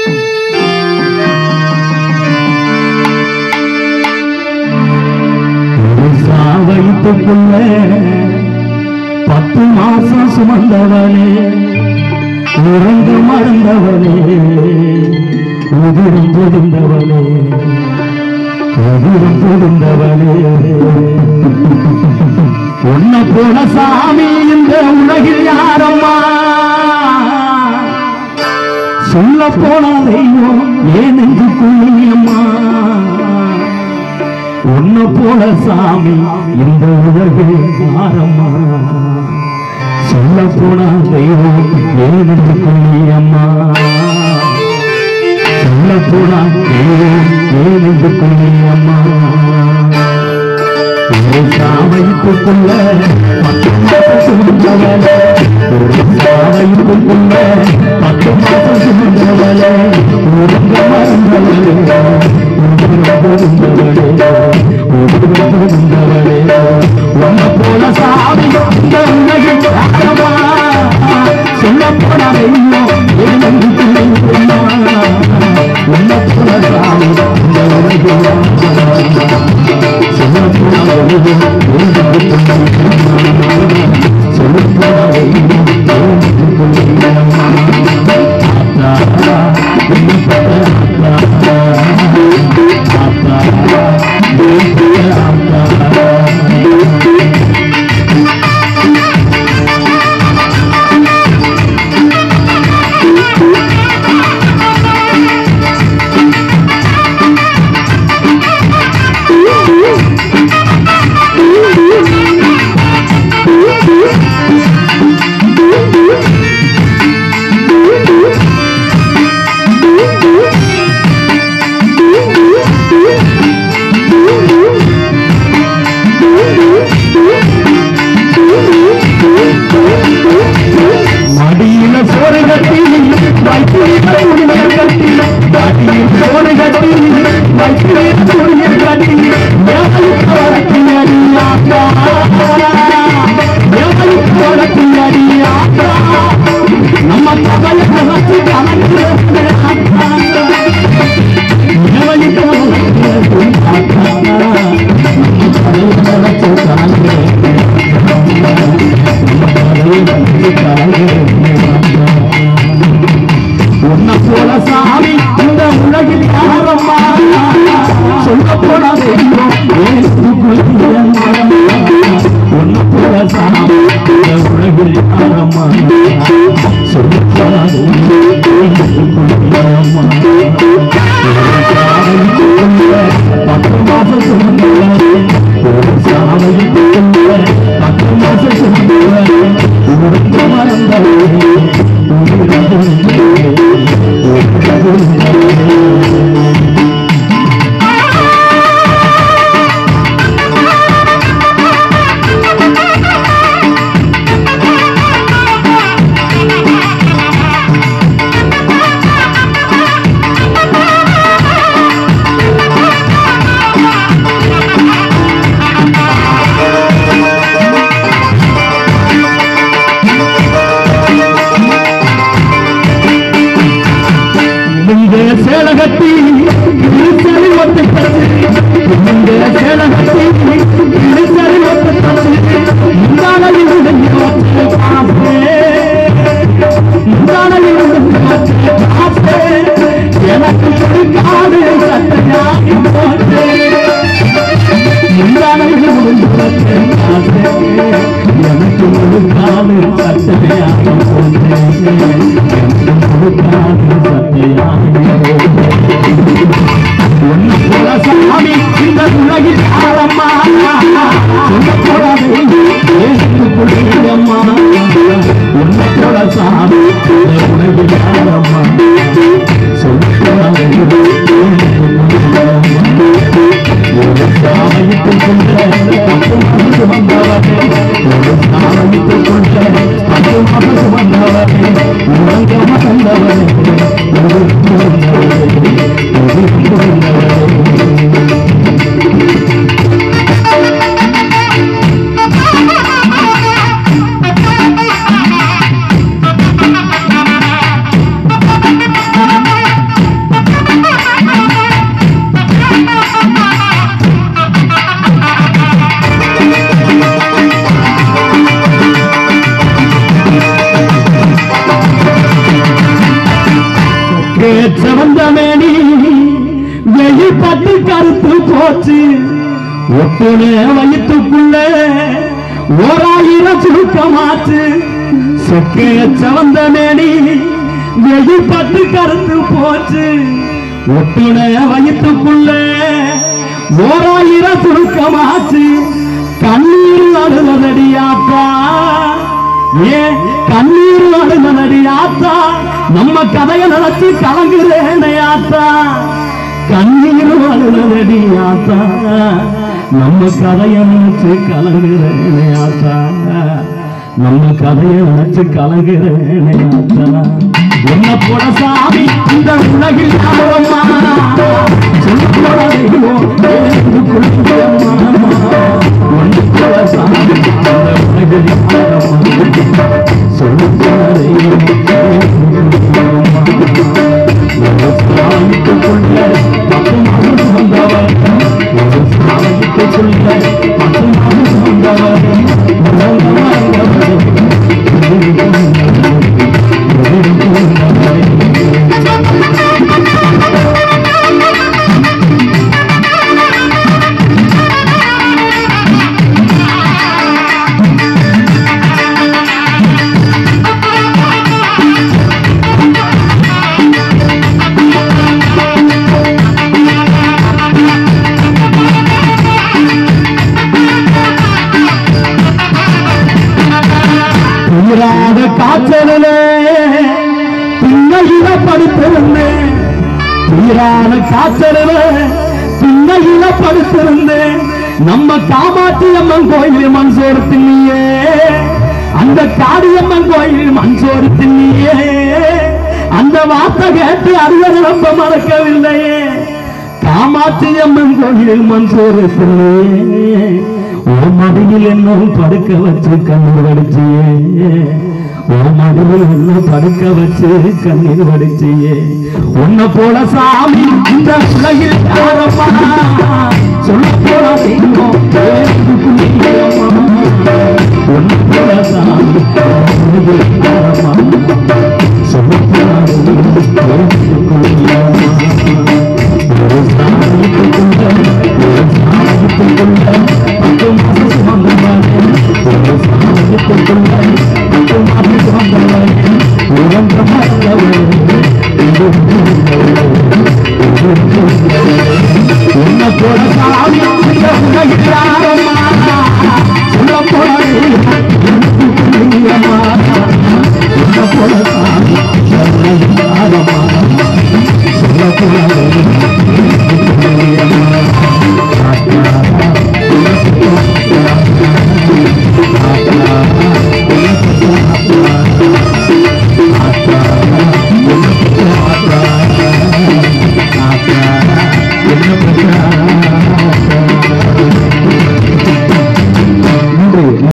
வயிற்றுக்குள்ள பத்து மாசம் சுமந்தவனே உறந்து மறந்தவனே உதிரம் பொதிந்தவனே உதிரம் பொதிந்தவனே உன்னை போல சாமி இந்த உலகில் யாரம்மா சொல்ல போன தெய்வம் ஏன் நெஞ்சு குழியம்மா உன்னை போல சாமி இந்த உலகில் யாரம்மா சொல்ல போன தெய்வம் ஏன் நெஞ்சு குழியம்மா சொல்ல போன தெய்வம் ஏன் நெஞ்சு குழியம்மா சாவைத்துக்குள்ள பத்து மாசம் சுமந்தவளே ஒரு சாவைத்துக்குள்ள பத்து மாசம் சுமந்தவளே உருங்க மறந்தவளே உருங்க பொருந்தவளே உருங்க பொருந்தவளே உன்னை போல சாமி இந்த உலகில் யாரமா சொல்ல போன வெள்ளம் ஏனென்று தெரியுமா உன்னை போல சாமி இந்த உலகில் யாரமா மடியில சோறு கட்டி வைத்திருந்த உரிமையை கட்டி மடியில் சோறு கட்டி வைத்திருந்த உரிமையை கட்டி எவளுக்கு வழக்கு அடியாக்கா எவளுக்கு வழக்கு அடியாக்கா நம்ம கவலை வச்சு கணக்கு எவளுக்கு வழக்கு உன்னை போல சாமி இந்த உலகில் யாரம்மா சொல்ல போன தெய்வம் உன்னை போல சாமி இந்த உலகில் யாரம்மா சொல்ல போன பத்து மாசம் சுமந்தவரே ஒரு சாவையில் பத்து மாசம் சுமந்தவரே உனக்கு மறந்தவரே இந்த சேலகத்தி இருசரி ஒட்டு தச்சு இந்த சேலகத்தி இருசரி ஒட்டு தச்சு இந்தான இருந்து காப்பே இந்தான இருந்து காப்பே எனக்கு பிடிக்காது சட்டையாகி போட்டே இந்தான இருந்து காப்பே எனக்கு பிடிக்காது சட்டையாகி போட்டே எனக்கு பிடிக்காது ஒன்னு போல சாமி இந்த உலகில் ஆரம்மா சொல்ல போறது புள்ளியம்மா ஒன்னு போல சாமி இந்த உலகில் ஆரம்மா சொல்ல ஒரு சாமிக்கு கொண்ட பத்து மனசு வந்தவரே ஒரு சாமிக்கு கொண்ட பத்து மனசு வந்தவரே உலக மறந்தவரே ஒரு பிறந்தவரே ஒரு பிறந்தவரே Thank you. சிவந்த மேனி வெயில் பட்டு கருத்து போச்சு ஒட்டுன வயிற்றுக்குள்ள ஓராயிரம் சுருக்கமாச்சு செக்கைய சிவந்த மேனி வெயில் பட்டு கருத்து போச்சு ஒட்டுன வயிற்றுக்குள்ள ஓராயிரம் சுருக்கமாச்சு கண்ணீர் அழுதடியாப்பா ஏ கண்ணீர் அழுதடியாத்தா நம்ம கதைய நினைச்சு கலங்குறேனே ஆத்தா கண்ணீர் அழுதடியாத்தா நம்ம கதைய நினைச்சு கலங்குறேனே ஆத்தா நம்ம கதைய நினைச்சு கலங்குறேனே ஆத்தா என்ன போல சாமி இந்த உலகில் யாரம்மா சொல்ல போல தெய்வம் எனக்குள்ளம்மா. ஒன்று போல சாமி இந்த உலகில் யாரம்மா சொல்ல போல தெய்வம் எனக்குள்ளம்மா. ஒரு சாமிக்குள்ள பத்து மாதம் வந்தவர் ஒரு சாமிக்குள்ள பத்து மாதம் வந்தவர் உலகம் தீராத காய்ச்சலே பின்னையில படுத்திருந்தேன் தீராத காய்ச்சலே பின்னையில படுத்திருந்தேன் நம்ம காமாட்சி அம்மன் கோயில் மண் சோறு திண்ணியே அந்த காளியம்மன் கோயில் மண் சோறு திண்ணியே அந்த வார்த்தை கேட்டு அறுவடை ரொம்ப மறக்கவில்லையே காமாட்சி அம்மன் கோயில் மண் சோறு திண்ணியே ஓ மடியில் என்ன படுக்க வச்சு கண்ணீர் வடிச்சியே ஓ மடியில் என்ன படுக்க வச்சு கண்ணீர் வடிச்சியே உன்னை போல சாமி இந்த உலகில் யாரம்மா சொல்ல போல தெய்வம் ஏதுக்குரியம்மா. உன்னை போல சாமி இந்த உலகில் யாரம்மா சொல்ல போல